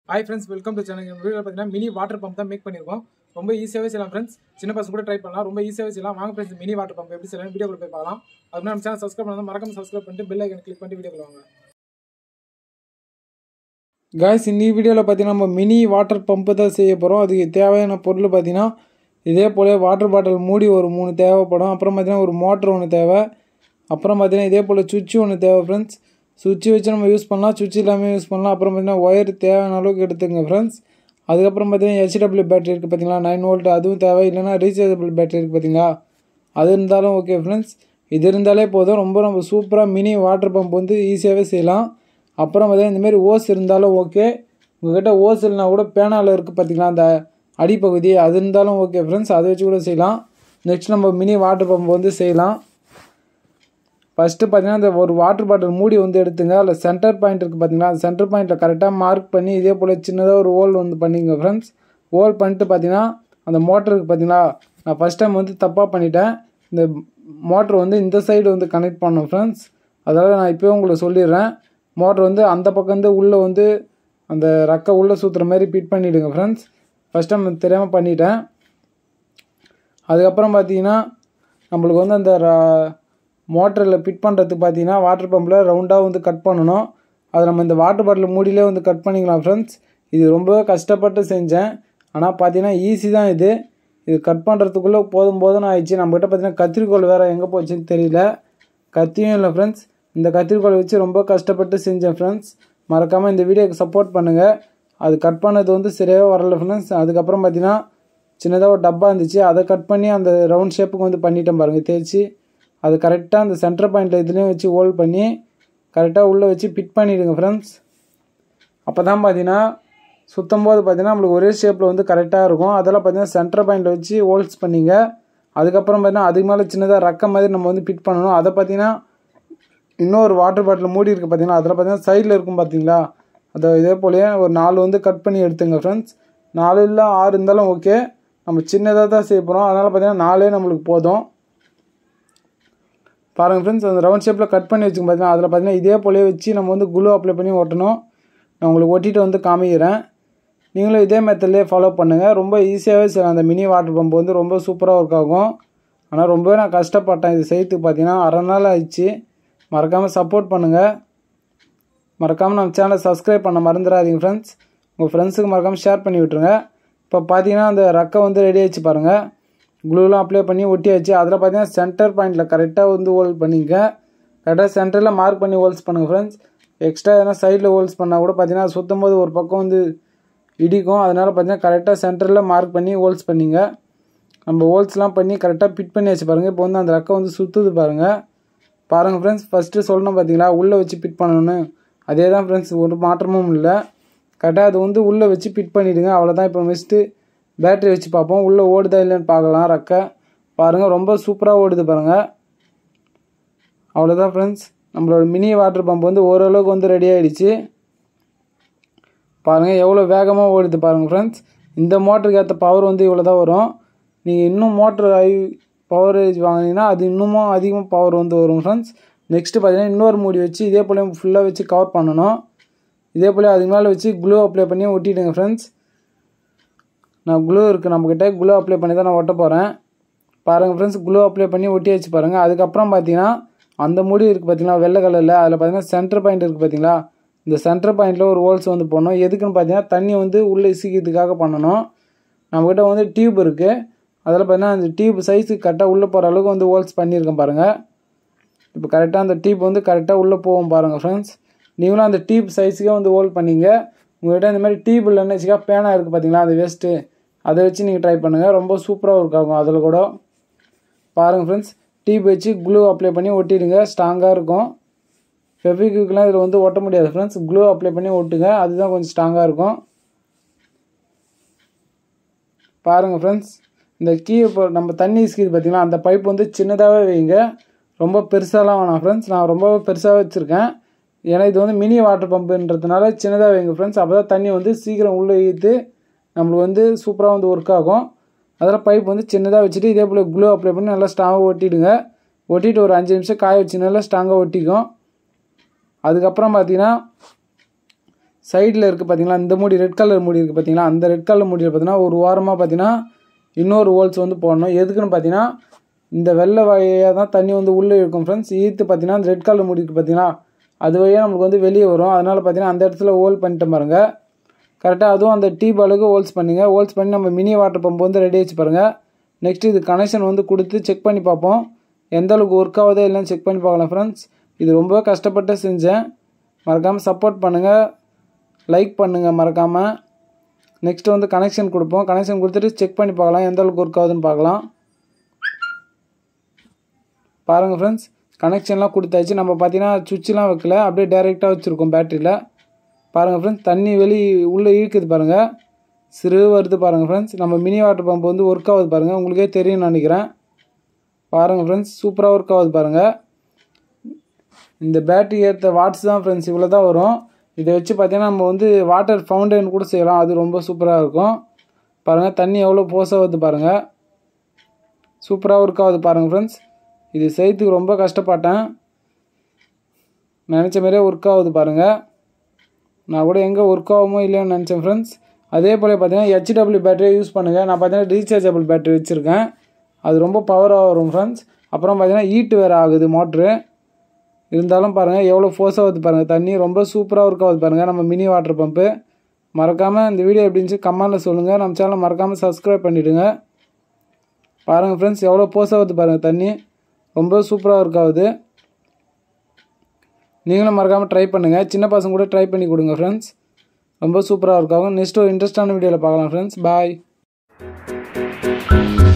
hi friends welcome to channel video பார்த்தீங்கன்னா mini water pump தான் make பண்ணியிருக்கோம் ரொம்ப ஈஸியாகவே செய்யலாம் ஃப்ரெண்ட்ஸ் சின்ன பசங்க கூட ட்ரை பண்ணலாம் ரொம்ப ஈஸியாகவே செய்யலாம் வாங்க ஃப்ரெண்ட்ஸ் மினி வாட்டர் பம்ப் எப்படி செய்யலாம் வீடியோ போய் பார்க்கலாம் அதுக்கு நம்ம சேனல் சப்ஸ்கிரைப் பண்ணால் மறக்காம சப்ஸ்கிரைப் பண்ணிட்டு பெல் ஐக்கன் கிளிக் பண்ணிட்டு வீடியோ வாங்க காய்ஸ் இந்த வீடியோவில் பார்த்தீங்கன்னா நம்ம மினி வாட்டர் பம்பு தான் செய்ய போகிறோம் அதுக்கு தேவையான பொருள் பார்த்தீங்கன்னா இதே போல் வாட்டர் பாட்டில் மூடி ஒரு மூணு தேவைப்படும் அப்புறம் பார்த்தீங்கன்னா ஒரு மோட்டர் ஒன்று தேவை அப்புறம் பார்த்தீங்கன்னா இதே போல் சுவிட்சு ஒன்று தேவை ஃப்ரெண்ட்ஸ் சுவிட்சு வச்சு நம்ம யூஸ் பண்ணலாம் சுவிட்ச் இல்லாமல் யூஸ் பண்ணலாம் அப்புறம் பார்த்தீங்கன்னா ஒயர் தேவையான அளவுக்கு எடுத்துங்க ஃப்ரெண்ட்ஸ் அதுக்கப்புறம் பார்த்தீங்கன்னா ஹெச்டபிள்யூ பேட்டரி இருக்குது பார்த்தீங்களா நைன் வோல்ட் அதுவும் தேவை இல்லைன்னா ரீசார்ஜபிள் பேட்டரி இருக்குது பார்த்தீங்களா அது இருந்தாலும் ஓகே ஃப்ரெண்ட்ஸ் இது இருந்தாலே போதும் ரொம்ப ரொம்ப சூப்பராக மினி வாட்டர் பம்ப் வந்து ஈஸியாகவே செய்யலாம் அப்புறம் பார்த்தீங்கன்னா இந்தமாரி ஓஸ் இருந்தாலும் ஓகே உங்கள்கிட்ட ஓஸ் இல்லைனா கூட பேனாவில் இருக்குது பார்த்தீங்களா அந்த அடிப்பகுதி அது இருந்தாலும் ஓகே ஃப்ரெண்ட்ஸ் அதை வச்சு கூட செய்யலாம் நெக்ஸ்ட் நம்ம மினி வாட்டர் பம்ப் வந்து செய்யலாம் ஃபஸ்ட்டு பார்த்தீங்கன்னா இந்த ஒரு வாட்டர் பாட்டில் மூடி வந்து எடுத்துங்க அதில் சென்டர் பாயிண்ட் இருக்குது பார்த்தீங்களா அந்த சென்டர் பாயிண்ட்டில் கரெக்டாக மார்க் பண்ணி இதே போல் சின்னதாக ஒரு ஹோல் வந்து பண்ணிங்க ஃப்ரெண்ட்ஸ் ஹோல் பண்ணிட்டு பார்த்தீங்கன்னா அந்த மோட்டருக்கு பார்த்தீங்களா நான் ஃபஸ்ட் டைம் வந்து தப்பாக பண்ணிட்டேன் இந்த மோட்ரு வந்து இந்த சைடு வந்து கனெக்ட் பண்ணோம் ஃப்ரெண்ட்ஸ் அதனால் நான் இப்போயே உங்களுக்கு சொல்லிடுறேன் மோட்ரு வந்து அந்த பக்கம் வந்து உள்ளே வந்து அந்த ரக்கை உள்ளே சுற்றுற மாதிரி ஃபிட் பண்ணிவிடுங்க ஃப்ரெண்ட்ஸ் ஃபஸ்ட் டைம் தெரியாமல் பண்ணிட்டேன் அதுக்கப்புறம் பார்த்தீங்கன்னா நம்மளுக்கு வந்து அந்த மோட்டரில் ஃபிட் பண்ணுறதுக்கு பார்த்தீங்கன்னா வாட்டர் பம்பில் ரவுண்டாக வந்து கட் பண்ணணும் அதை நம்ம இந்த வாட்டர் பாட்டில் மூடியிலே வந்து கட் பண்ணிக்கலாம் ஃப்ரெண்ட்ஸ் இது ரொம்பவே கஷ்டப்பட்டு செஞ்சேன் ஆனால் பார்த்தீங்கன்னா ஈஸி தான் இது இது கட் பண்ணுறதுக்குள்ளே போதும் போதும் ஆயிடுச்சு நம்மகிட்ட பார்த்தீங்கன்னா கத்திரிக்கோள் வேறு எங்கே போச்சுன்னு தெரியல கத்தியும் இல்லை ஃப்ரெண்ட்ஸ் இந்த கத்திரிக்கோள் வச்சு ரொம்ப கஷ்டப்பட்டு செஞ்சேன் ஃப்ரெண்ட்ஸ் மறக்காமல் இந்த வீடியோக்கு சப்போர்ட் பண்ணுங்கள் அது கட் பண்ணது வந்து சரியாகவே வரல ஃப்ரெண்ட்ஸ் அதுக்கப்புறம் பார்த்தீங்கன்னா சின்னதாக ஒரு டப்பா இருந்துச்சு அதை கட் பண்ணி அந்த ரவுண்ட் ஷேப்புக்கு வந்து பண்ணிட்டேன் பாருங்கள் தேய்ச்சி அது கரெக்டாக அந்த சென்டர் பாயிண்ட்டில் இதுலேயும் வச்சு ஹோல்ட் பண்ணி கரெக்டாக உள்ளே வச்சு ஃபிட் பண்ணிவிடுங்க ஃப்ரெண்ட்ஸ் அப்போ தான் பார்த்தீங்கன்னா சுத்தம் போது பார்த்தீங்கன்னா நம்மளுக்கு ஒரே ஷேப்பில் வந்து கரெக்டாக இருக்கும் அதெல்லாம் பார்த்தீங்கன்னா சென்டர் பாயிண்ட்டில் வச்சு ஹோல்ஸ் பண்ணிங்க அதுக்கப்புறம் பார்த்தீங்கன்னா அதுக்கு மேலே சின்னதாக ரக்க மாதிரி நம்ம வந்து ஃபிட் பண்ணணும் அதை பார்த்தீங்கன்னா இன்னொரு வாட்டர் பாட்டில் மூடி இருக்குது பார்த்தீங்கன்னா அதில் பார்த்தீங்கன்னா சைடில் இருக்கும் பார்த்தீங்களா அதை இதே போலயே ஒரு நாலு வந்து கட் பண்ணி எடுத்துங்க ஃப்ரெண்ட்ஸ் நாலு இல்லை ஆறு இருந்தாலும் ஓகே நம்ம சின்னதாக தான் செய்ய போகிறோம் அதனால் பார்த்தீங்கன்னா நாலே நம்மளுக்கு போதும் பாருங்கள் ஃப்ரெண்ட்ஸ் அந்த ரவுண்ட் ஷேப்பில் கட் பண்ணி வச்சுங்க பார்த்தீங்கன்னா அதில் பார்த்தீங்கன்னா இதே போலயே வச்சு நம்ம வந்து குளூ அப்ளை பண்ணி ஒட்டணும் நான் உங்களுக்கு ஒட்டிட்டு வந்து காமிக்கிறேன் நீங்களும் இதே மெத்தட்லேயே ஃபாலோ பண்ணுங்கள் ரொம்ப ஈஸியாகவே செய்யலாம் அந்த மினி வாட்டர் பம்ப் வந்து ரொம்ப சூப்பராக ஒர்க் ஆகும் ஆனால் ரொம்பவே நான் கஷ்டப்பட்டேன் இது செய்யறதுக்கு பார்த்தீங்கன்னா அரை நாள் ஆயிடுச்சு மறக்காமல் சப்போர்ட் பண்ணுங்கள் மறக்காமல் நம்ம சேனலை சப்ஸ்கிரைப் பண்ண மறந்துடாதீங்க ஃப்ரெண்ட்ஸ் உங்கள் ஃப்ரெண்ட்ஸுக்கு மறக்காமல் ஷேர் பண்ணி விட்ருங்க இப்போ பார்த்தீங்கன்னா அந்த ரக்கை வந்து ரெடி ஆகிடுச்சு பாருங்கள் க்ளூலாம் அப்ளை பண்ணி ஒட்டியாச்சு அதில் பார்த்தீங்கன்னா சென்டர் பாயிண்டில் கரெக்டாக வந்து ஹோல்ட் பண்ணிங்க கரெக்டாக சென்டரில் மார்க் பண்ணி ஹோல்ஸ் பண்ணுங்கள் ஃப்ரெண்ட்ஸ் எக்ஸ்ட்ரா எதனா சைடில் ஹோல்ஸ் பண்ணால் கூட பார்த்தீங்கன்னா சுற்றும் போது ஒரு பக்கம் வந்து இடிக்கும் அதனால் பார்த்தீங்கன்னா கரெக்டாக சென்டரில் மார்க் பண்ணி ஹோல்ஸ் பண்ணிங்க நம்ம ஹோல்ஸ்லாம் பண்ணி கரெக்டாக ஃபிட் பண்ணி வச்சு பாருங்கள் இப்போ வந்து அந்த ரக்கை வந்து சுற்றுது பாருங்கள் பாருங்கள் ஃப்ரெண்ட்ஸ் ஃபஸ்ட்டு சொல்லணும் பார்த்தீங்களா உள்ளே வச்சு ஃபிட் பண்ணணும்னு அதே தான் ஃப்ரெண்ட்ஸ் ஒரு மாற்றமும் இல்லை கரெக்டாக அது வந்து உள்ளே வச்சு ஃபிட் பண்ணிவிடுங்க அவ்வளோதான் இப்போ நெக்ஸ்ட்டு பேட்ரி வச்சு பார்ப்போம் உள்ளே ஓடுதா இல்லைன்னு பார்க்கலாம் ரக்கை பாருங்கள் ரொம்ப சூப்பராக ஓடுது பாருங்கள் அவ்வளோதான் ஃப்ரெண்ட்ஸ் நம்மளோட மினி வாட்டர் பம்ப் வந்து ஓரளவுக்கு வந்து ரெடி ஆகிடுச்சு பாருங்கள் எவ்வளோ வேகமாக ஓடுது பாருங்கள் ஃப்ரெண்ட்ஸ் இந்த மோட்டருக்கு ஏற்ற பவர் வந்து இவ்வளோ தான் வரும் நீங்கள் இன்னும் மோட்ரு ஐ பவரேஜ் வாங்கினீங்கன்னா அது இன்னமும் அதிகமாக பவர் வந்து வரும் ஃப்ரெண்ட்ஸ் நெக்ஸ்ட்டு பார்த்தீங்கன்னா இன்னொரு மூடி வச்சு இதே போல் ஃபுல்லாக வச்சு கவர் பண்ணணும் இதே போல் அதுக்கு மேலே வச்சு க்ளூ அப்ளை பண்ணி ஒட்டிடுங்க ஃப்ரெண்ட்ஸ் நான் க்ளூ இருக்குது நம்மக்கிட்ட க்ளூ அப்ளை பண்ணி தான் நான் ஒட்ட போகிறேன் பாருங்கள் ஃப்ரெண்ட்ஸ் க்ளூ அப்ளை பண்ணி ஒட்டி வச்சு பாருங்கள் அதுக்கப்புறம் பார்த்தீங்கன்னா அந்த முடி இருக்குது பார்த்தீங்களா வெள்ளை கலரில் அதில் பார்த்தீங்கன்னா சென்டர் பாயிண்ட் இருக்குது பார்த்தீங்களா இந்த சென்டர் பாயிண்ட்டில் ஒரு ஹோல்ஸ் வந்து போடணும் எதுக்குன்னு பார்த்தீங்கன்னா தண்ணி வந்து உள்ளே இசிக்கிறதுக்காக பண்ணணும் நம்மக்கிட்ட வந்து டியூப் இருக்குது அதில் பார்த்தீங்கன்னா அந்த டியூப் சைஸுக்கு கரெக்டாக உள்ளே போகிற அளவுக்கு வந்து ஹோல்ஸ் பண்ணியிருக்கேன் பாருங்கள் இப்போ கரெக்டாக அந்த டியூப் வந்து கரெக்டாக உள்ளே போவோம் பாருங்கள் ஃப்ரெண்ட்ஸ் நீங்களும் அந்த டியூப் சைஸுக்கே வந்து ஹோல்ட் பண்ணிங்க உங்கள்கிட்ட இந்த மாதிரி டியூப் இல்லைன்னு வச்சுக்கா பேனா இருக்குது பார்த்தீங்களா அது வேஸ்ட்டு அதை வச்சு நீங்கள் ட்ரை பண்ணுங்கள் ரொம்ப சூப்பராக ஒர்க் ஆகும் அதில் கூட பாருங்கள் ஃப்ரெண்ட்ஸ் டியூப் வச்சு க்ளூ அப்ளை பண்ணி ஒட்டிடுங்க ஸ்ட்ராங்காக இருக்கும் ஃபெவிக்விக்லாம் இதில் வந்து ஒட்ட முடியாது ஃப்ரெண்ட்ஸ் க்ளூ அப்ளை பண்ணி ஒட்டுங்க அதுதான் கொஞ்சம் ஸ்ட்ராங்காக இருக்கும் பாருங்கள் ஃப்ரெண்ட்ஸ் இந்த கீ இப்போ நம்ம தண்ணி இஸ்கிது பார்த்தீங்களா அந்த பைப் வந்து சின்னதாகவே வைங்க ரொம்ப பெருசாலாம் வேணாம் ஃப்ரெண்ட்ஸ் நான் ரொம்ப பெருசாக வச்சுருக்கேன் ஏன்னா இது வந்து மினி வாட்டர் பம்புன்றதுனால சின்னதாக வைங்க ஃப்ரெண்ட்ஸ் அப்போ தான் தண்ணி வந்து சீக்கிரம் உள்ளே இழுத்து நம்மளுக்கு வந்து சூப்பராக வந்து ஒர்க் ஆகும் அதில் பைப் வந்து சின்னதாக வச்சுட்டு இதே போல் க்ளூ அப்ளை பண்ணி நல்லா ஸ்ட்ராங்காக ஒட்டிடுங்க ஒட்டிட்டு ஒரு அஞ்சு நிமிஷம் காய வச்சு நல்லா ஸ்ட்ராங்காக ஒட்டிக்கும் அதுக்கப்புறம் பார்த்தீங்கன்னா சைடில் இருக்குது பார்த்தீங்களா இந்த மூடி ரெட் கலர் மூடி இருக்குது பார்த்தீங்களா அந்த ரெட் கலர் மூடியில் பார்த்தீங்கன்னா ஒரு வாரமாக பார்த்தீங்கன்னா இன்னொரு ஹோல்ஸ் வந்து போடணும் எதுக்குன்னு பார்த்தீங்கன்னா இந்த வெள்ளை வழியாக தான் தண்ணி வந்து உள்ளே இருக்கும் ஃப்ரெண்ட்ஸ் ஈத்து பார்த்தீங்கன்னா அந்த ரெட் கலர் மூடி இருக்குது பார்த்தீங்கன்னா அது வழியாக நம்மளுக்கு வந்து வெளியே வரும் அதனால் பார்த்தீங்கன்னா அந்த இடத்துல ஹோல் பண்ணிட்டு பாருங்க கரெக்டாக அதுவும் அந்த டீ பாலுக்கு ஹோல்ஸ் பண்ணுங்க ஹோல்ஸ் பண்ணி நம்ம மினி வாட்டர் பம்ப் வந்து ரெடி ஆச்சு பாருங்கள் நெக்ஸ்ட் இது கனெக்ஷன் வந்து கொடுத்து செக் பண்ணி பார்ப்போம் எந்த அளவுக்கு ஒர்க் ஆகுதோ இல்லைன்னு செக் பண்ணி பார்க்கலாம் ஃப்ரெண்ட்ஸ் இது ரொம்ப கஷ்டப்பட்டு செஞ்சேன் மறக்காமல் சப்போர்ட் பண்ணுங்கள் லைக் பண்ணுங்கள் மறக்காமல் நெக்ஸ்ட் வந்து கனெக்ஷன் கொடுப்போம் கனெக்ஷன் கொடுத்துட்டு செக் பண்ணி பார்க்கலாம் எந்த அளவுக்கு ஒர்க் ஆகுதுன்னு பார்க்கலாம் பாருங்கள் ஃப்ரெண்ட்ஸ் கனெக்ஷன்லாம் கொடுத்தாச்சு நம்ம பார்த்தீங்கன்னா சுவிட்செலாம் வைக்கல அப்படியே டைரெக்டாக வச்சுருக்கோம் பேட்டரியில் பாருங்கள் ஃப்ரெண்ட்ஸ் தண்ணி வெளி உள்ளே இழுக்குது பாருங்கள் சிறு வருது பாருங்கள் ஃப்ரெண்ட்ஸ் நம்ம மினி வாட்டர் பம்ப் வந்து ஒர்க் ஆகுது பாருங்கள் உங்களுக்கே தெரியும்னு நினைக்கிறேன் பாருங்கள் ஃப்ரெண்ட்ஸ் சூப்பராக ஒர்க் ஆகுது பாருங்கள் இந்த பேட்டரி ஏற்ற வாட்ஸ் தான் ஃப்ரெண்ட்ஸ் இவ்வளோ தான் வரும் இதை வச்சு பார்த்தீங்கன்னா நம்ம வந்து வாட்டர் ஃபவுண்டைன் கூட செய்யலாம் அது ரொம்ப சூப்பராக இருக்கும் பாருங்கள் தண்ணி எவ்வளோ போஸாக வருது பாருங்கள் சூப்பராக ஒர்க் ஆகுது பாருங்கள் ஃப்ரெண்ட்ஸ் இது செய்யறதுக்கு ரொம்ப கஷ்டப்பட்டேன் நினச்ச மாதிரியே ஒர்க் ஆகுது பாருங்கள் நான் கூட எங்கே ஒர்க் ஆகுமோ இல்லையோன்னு நினச்சேன் ஃப்ரெண்ட்ஸ் அதே போல் பார்த்தீங்கன்னா ஹெச்டபிள்யூ பேட்டரியை யூஸ் பண்ணுங்கள் நான் பார்த்தீங்கன்னா ரீசார்ஜபிள் பேட்டரி வச்சுருக்கேன் அது ரொம்ப பவராக வரும் ஃப்ரெண்ட்ஸ் அப்புறம் பார்த்தீங்கன்னா ஹீட் வேறு ஆகுது மோட்ரு இருந்தாலும் பாருங்கள் எவ்வளோ ஃபோர்ஸாக வருது பாருங்கள் தண்ணி ரொம்ப சூப்பராக ஒர்க் ஆகுது பாருங்கள் நம்ம மினி வாட்டர் பம்ப்பு மறக்காமல் இந்த வீடியோ எப்படி இருந்துச்சு கமெண்டில் சொல்லுங்கள் நம்ம சேனலை மறக்காமல் சப்ஸ்கிரைப் பண்ணிவிடுங்க பாருங்கள் ஃப்ரெண்ட்ஸ் எவ்வளோ போஸாக வருது பாருங்கள் தண்ணி ரொம்ப சூப்பராக ஒர்க் ஆகுது நீங்களும் மறக்காமல் ட்ரை பண்ணுங்கள் சின்ன பசங்க கூட ட்ரை பண்ணி கொடுங்க ஃப்ரெண்ட்ஸ் ரொம்ப சூப்பராக ஒர்க் ஆகும் நெக்ஸ்ட் ஒரு இன்ட்ரெஸ்டான வீடியோவில் பார்க்கலாம் ஃப்ரெண்ட்ஸ் பாய்